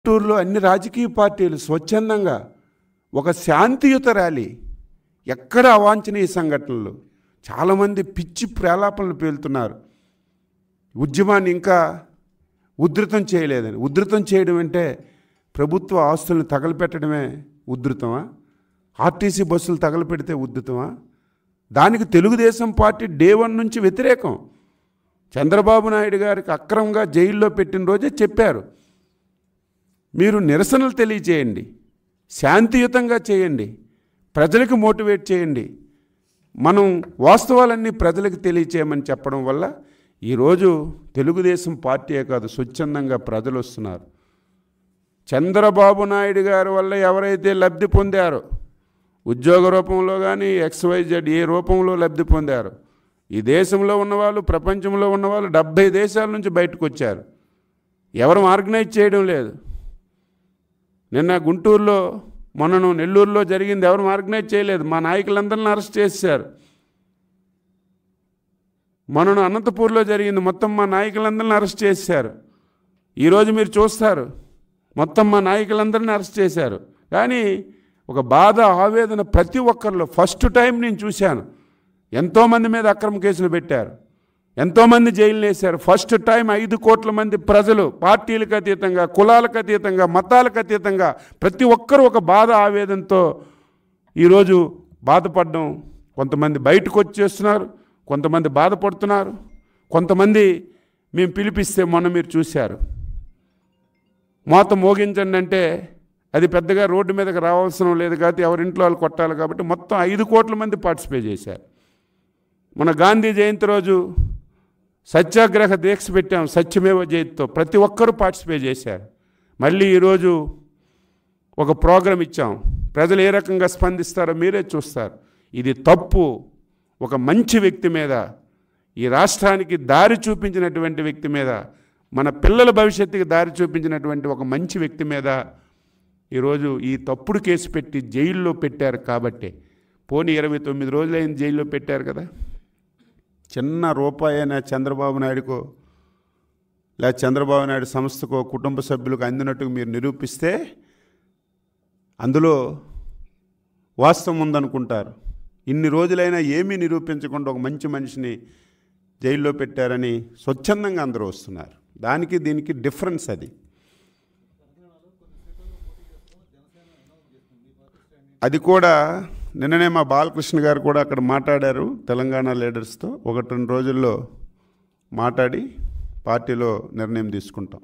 గుంటూరులో అన్ని రాజకీయ పార్టీలు స్వచ్ఛందంగా ఒక శాంతియుత ర్యాలీ ఎక్కడ అవాంఛనీయ సంఘటనలు చాలామంది పిచ్చి ప్రేలాపనలు పేలుతున్నారు ఉద్యమాన్ని ఇంకా ఉధృతం చేయలేదని ఉధృతం చేయడం అంటే ప్రభుత్వ ఆస్తులను తగలపెట్టడమే ఉధృతమా ఆర్టీసీ బస్సులు తగలపెడితే ఉధృతమా దానికి తెలుగుదేశం పార్టీ డే వన్ నుంచి వ్యతిరేకం చంద్రబాబు నాయుడు గారికి అక్రమంగా జైల్లో పెట్టిన రోజే చెప్పారు మీరు నిరసనలు తెలియచేయండి శాంతియుతంగా చేయండి ప్రజలకు మోటివేట్ చేయండి మనం వాస్తవాలన్నీ ప్రజలకు తెలియచేయమని చెప్పడం వల్ల ఈరోజు తెలుగుదేశం పార్టీయే కాదు స్వచ్ఛందంగా ప్రజలు వస్తున్నారు చంద్రబాబు నాయుడు గారి వల్ల ఎవరైతే లబ్ధి పొందారో ఉద్యోగ రూపంలో కానీ ఎక్స్వైజెడ్ ఏ రూపంలో లబ్ధి పొందారో ఈ దేశంలో ఉన్నవాళ్ళు ప్రపంచంలో ఉన్నవాళ్ళు డెబ్భై దేశాల నుంచి బయటకు వచ్చారు ఎవరు ఆర్గనైజ్ చేయడం లేదు నిన్న గుంటూరులో మొన్నను నెల్లూరులో జరిగింది ఎవరు ఆర్గనైజ్ చేయలేదు మా నాయకులందరిని అరెస్ట్ చేశారు మొన్నను అనంతపూర్లో జరిగింది మొత్తం మా నాయకులందరిని అరెస్ట్ చేశారు ఈరోజు మీరు చూస్తారు మొత్తం మా నాయకులందరిని అరెస్ట్ చేశారు కానీ ఒక బాధ ఆవేదన ప్రతి ఒక్కరిలో ఫస్ట్ టైం నేను చూశాను ఎంతోమంది మీద అక్రమ కేసులు పెట్టారు ఎంతోమంది జైలు వేశారు ఫస్ట్ టైం ఐదు కోట్ల మంది ప్రజలు పార్టీలకు అతీతంగా కులాలకు అతీతంగా మతాలకు అతీతంగా ప్రతి ఒక్కరూ ఒక బాధ ఆవేదనతో ఈరోజు బాధపడడం కొంతమంది బయటకు వచ్చేస్తున్నారు కొంతమంది బాధపడుతున్నారు కొంతమంది మేము పిలిపిస్తే మొన్న మీరు చూశారు మోత మోగించండి అంటే అది పెద్దగా రోడ్డు మీదకి రావాల్సిన లేదు కాబట్టి ఎవరింట్లో వాళ్ళు కొట్టాలి కాబట్టి మొత్తం ఐదు కోట్ల మంది పార్టిసిపేట్ చేశారు మన గాంధీ జయంతి రోజు సత్యాగ్రహ దీక్ష పెట్టాం సత్యమేవ జయంతితో ప్రతి ఒక్కరూ పార్టిసిపేట్ చేశారు మళ్ళీ ఈరోజు ఒక ప్రోగ్రాం ఇచ్చాం ప్రజలు ఏ రకంగా స్పందిస్తారో మీరే చూస్తారు ఇది తప్పు ఒక మంచి వ్యక్తి మీద ఈ రాష్ట్రానికి దారి చూపించినటువంటి వ్యక్తి మీద మన పిల్లల భవిష్యత్తుకి దారి చూపించినటువంటి ఒక మంచి వ్యక్తి మీద ఈరోజు ఈ తప్పుడు కేసు పెట్టి జైల్లో పెట్టారు కాబట్టి పోనీ ఇరవై తొమ్మిది రోజులైన జైల్లో పెట్టారు కదా చిన్న రూపాయి అయినా చంద్రబాబు నాయుడుకో లేదా చంద్రబాబు నాయుడు సంస్థకో కుటుంబ సభ్యులకు అందినట్టుగా మీరు నిరూపిస్తే అందులో వాస్తవం ఉందనుకుంటారు ఇన్ని రోజులైనా ఏమీ నిరూపించకుండా ఒక మంచి మనిషిని జైల్లో పెట్టారని స్వచ్ఛందంగా అందరూ వస్తున్నారు దానికి దీనికి డిఫరెన్స్ అది అది కూడా నిన్ననే మా బాలకృష్ణ గారు కూడా అక్కడ మాట్లాడారు తెలంగాణ లీడర్స్తో ఒకటి రెండు రోజుల్లో మాట్లాడి పార్టీలో నిర్ణయం తీసుకుంటాం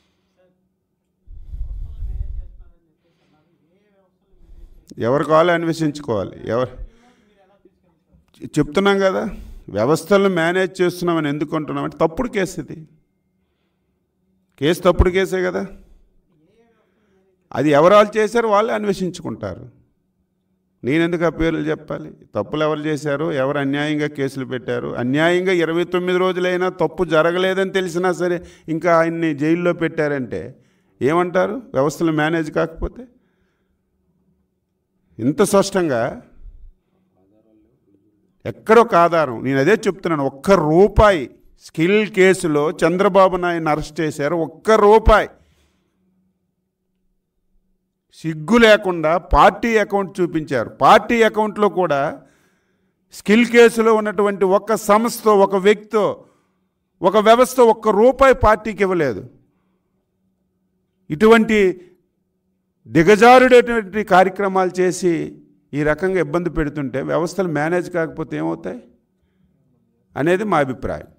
ఎవరు కావాలో అన్వేషించుకోవాలి ఎవరు చెప్తున్నాం కదా వ్యవస్థలను మేనేజ్ చేస్తున్నామని ఎందుకు అంటున్నామంటే తప్పుడు కేసు ఇది కేసు తప్పుడు కేసే కదా అది ఎవరు వాళ్ళు చేశారో వాళ్ళే అన్వేషించుకుంటారు నేనెందుకు ఆ పేర్లు చెప్పాలి తప్పులు ఎవరు చేశారు ఎవరు అన్యాయంగా కేసులు పెట్టారు అన్యాయంగా ఇరవై తొమ్మిది రోజులైనా తప్పు జరగలేదని తెలిసినా సరే ఇంకా ఆయన్ని జైల్లో పెట్టారంటే ఏమంటారు వ్యవస్థలు మేనేజ్ కాకపోతే ఇంత స్పష్టంగా ఎక్కడొక ఆధారం నేను అదే చెప్తున్నాను ఒక్క రూపాయి స్కిల్ కేసులో చంద్రబాబు నాయుడిని అరెస్ట్ చేశారు ఒక్క రూపాయి సిగ్గు లేకుండా పార్టీ అకౌంట్ చూపించారు పార్టీ అకౌంట్లో కూడా స్కిల్ కేసులో ఉన్నటువంటి ఒక సంస్థ ఒక వ్యక్తితో ఒక వ్యవస్థ ఒక్క రూపాయి పార్టీకి ఇవ్వలేదు ఇటువంటి దిగజారుడేటువంటి కార్యక్రమాలు చేసి ఈ రకంగా ఇబ్బంది పెడుతుంటే వ్యవస్థలు మేనేజ్ కాకపోతే ఏమవుతాయి అనేది మా అభిప్రాయం